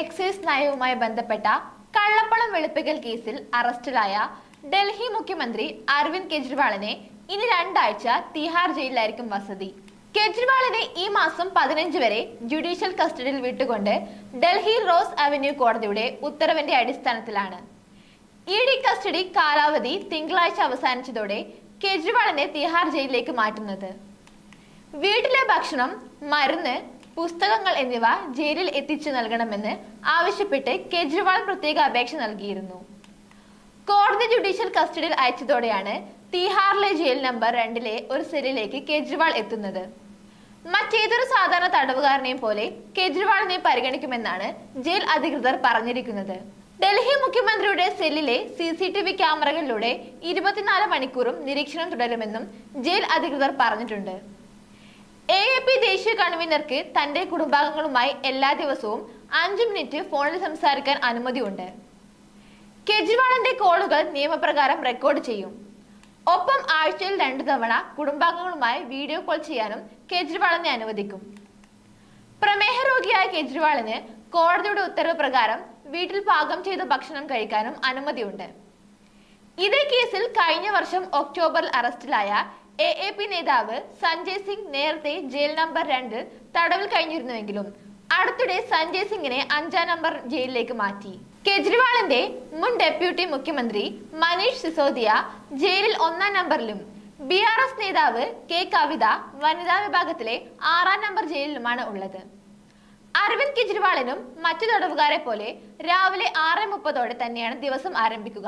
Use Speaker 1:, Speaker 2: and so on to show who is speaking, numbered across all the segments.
Speaker 1: excise നയവുമായി ബന്ധപ്പെട്ട കള്ളപ്പണം വെളുപ്പിക്കൽ കേസിൽ അറസ്റ്റിലായ ഡൽഹി മുഖ്യമന്ത്രി അരവിന്ദ് കെജ്രിവാളിനെ ഇനി രണ്ടാഴ്ച തിഹാർ ജയിലിലായിരിക്കും വസതി കെജ്രിവാളിനെ ഈ മാസം പതിനഞ്ച് വരെ ജുഡീഷ്യൽ കസ്റ്റഡിയിൽ വിട്ടുകൊണ്ട് ഡൽഹി റോസ് അവന്യൂ കോടതിയുടെ ഉത്തരവിന്റെ അടിസ്ഥാനത്തിലാണ് ഇ ഡി കസ്റ്റഡി കാലാവധി തിങ്കളാഴ്ച അവസാനിച്ചതോടെ കെജ്രിവാളിനെ തിഹാർ ജയിലിലേക്ക് മാറ്റുന്നത് വീട്ടിലെ ഭക്ഷണം മരുന്ന് പുസ്തകങ്ങൾ എന്നിവ ജയിലിൽ എത്തിച്ചു നൽകണമെന്ന് ആവശ്യപ്പെട്ട് കെജ്രിവാൾ പ്രത്യേക അപേക്ഷ നൽകിയിരുന്നു കോടതി ജുഡീഷ്യൽ കസ്റ്റഡിയിൽ അയച്ചതോടെയാണ് തീഹാറിലെ ജയിൽ നമ്പർ രണ്ടിലെ ഒരു സെല്ലിലേക്ക് കെജ്രിവാൾ എത്തുന്നത് മറ്റേതൊരു സാധാരണ തടവുകാരനെയും പോലെ കെജ്രിവാളിനെ പരിഗണിക്കുമെന്നാണ് ജയിൽ അധികൃതർ പറഞ്ഞിരിക്കുന്നത് ഡൽഹി മുഖ്യമന്ത്രിയുടെ സെല്ലിലെ സി സി ടി വി ക്യാമറകളിലൂടെ ഇരുപത്തിനാല് മണിക്കൂറും നിരീക്ഷണം തുടരുമെന്നും ജയിൽ അധികൃതർ പറഞ്ഞിട്ടുണ്ട് എ എ പി ദേശീയ കൺവീനർക്ക് തന്റെ കുടുംബാംഗങ്ങളുമായി എല്ലാ ദിവസവും അഞ്ചു മിനിറ്റ് ഫോണിൽ സംസാരിക്കാൻ അനുമതിയുണ്ട് കെജ്രിവാളിന്റെ കോളുകൾ നിയമപ്രകാരം റെക്കോർഡ് ചെയ്യും ഒപ്പം ആഴ്ചയിൽ രണ്ടു തവണ കുടുംബാംഗങ്ങളുമായി വീഡിയോ കോൾ ചെയ്യാനും കെജ്രിവാളിനെ അനുവദിക്കും പ്രമേഹ രോഗിയായ കെജ്രിവാളിന് കോടതിയുടെ ഉത്തരവ് പ്രകാരം വീട്ടിൽ പാകം ചെയ്ത ഭക്ഷണം കഴിക്കാനും അനുമതിയുണ്ട് ഇതേ കേസിൽ കഴിഞ്ഞ വർഷം ഒക്ടോബറിൽ അറസ്റ്റിലായ എ എ പി നേതാവ് സഞ്ജയ് സിംഗ് നേരത്തെ ജയിൽ നമ്പർ രണ്ട് തടവിൽ കഴിഞ്ഞിരുന്നുവെങ്കിലും അടുത്തിടെ സഞ്ജയ് സിംഗിനെ അഞ്ചാം നമ്പർ ജയിലിലേക്ക് മാറ്റി കെജ്രിവാളിന്റെ മുൻ ഡെപ്യൂട്ടി മുഖ്യമന്ത്രി മനീഷ് സിസോദിയ ജയിലിൽ ഒന്നാം നമ്പറിലും ബി ആർ എസ് നേതാവ് കെ കവിത വനിതാ വിഭാഗത്തിലെ ആറാം നമ്പർ ജയിലിലുമാണ് ഉള്ളത് അരവിന്ദ് കെജ്രിവാളിനും മറ്റു തടവുകാരെ പോലെ രാവിലെ ആറ് മുപ്പതോടെ തന്നെയാണ് ദിവസം ആരംഭിക്കുക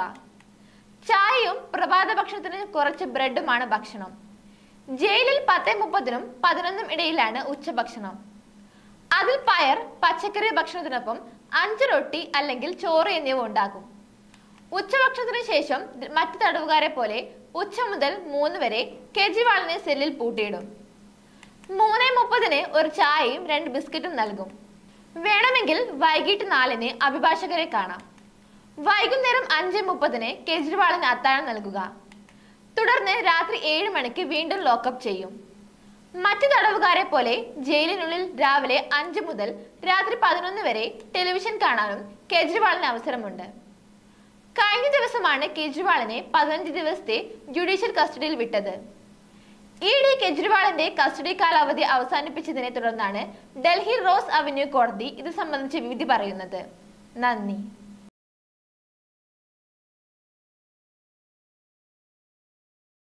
Speaker 1: ചായയും പ്രഭാത ഭക്ഷണത്തിന് കുറച്ച് ബ്രെഡുമാണ് ഭക്ഷണം ജയിലിൽ പത്ത് മുപ്പതിനും പതിനൊന്നും ഇടയിലാണ് ഉച്ചഭക്ഷണം അതിൽ പയർ പച്ചക്കറി ഭക്ഷണത്തിനൊപ്പം അഞ്ച് റൊട്ടി അല്ലെങ്കിൽ ചോറ് എന്നിവ ഉണ്ടാകും ഉച്ചഭക്ഷണത്തിന് ശേഷം മറ്റു തടവുകാരെ പോലെ ഉച്ച മുതൽ മൂന്ന് വരെ കെജ്രിവാളിനെ സെല്ലിൽ പൂട്ടിയിടും മൂന്ന് മുപ്പതിന് ഒരു ചായയും രണ്ട് ബിസ്ക്കറ്റും നൽകും വേണമെങ്കിൽ വൈകിട്ട് നാലിന് അഭിഭാഷകരെ കാണാം വൈകുന്നേരം അഞ്ച് മുപ്പതിന് കെജ്രിവാളിന് അത്താഴം നൽകുക തുടർന്ന് രാത്രി ഏഴ് മണിക്ക് വീണ്ടും ലോക്കപ്പ് ചെയ്യും മറ്റു തടവുകാരെ പോലെ ജയിലിനുള്ളിൽ രാവിലെ അഞ്ച് മുതൽ രാത്രി പതിനൊന്ന് വരെ ടെലിവിഷൻ കാണാനും കെജ്രിവാളിന് അവസരമുണ്ട് കഴിഞ്ഞ ദിവസമാണ് കെജ്രിവാളിനെ പതിനഞ്ച് ദിവസത്തെ ജുഡീഷ്യൽ കസ്റ്റഡിയിൽ വിട്ടത് ഇ ഡി കെജ്രിവാളിന്റെ കസ്റ്റഡി കാലാവധി അവസാനിപ്പിച്ചതിനെ തുടർന്നാണ് ഡൽഹി റോസ് അവന്യൂ കോടതി ഇത് സംബന്ധിച്ച് വിധി പറയുന്നത് നന്ദി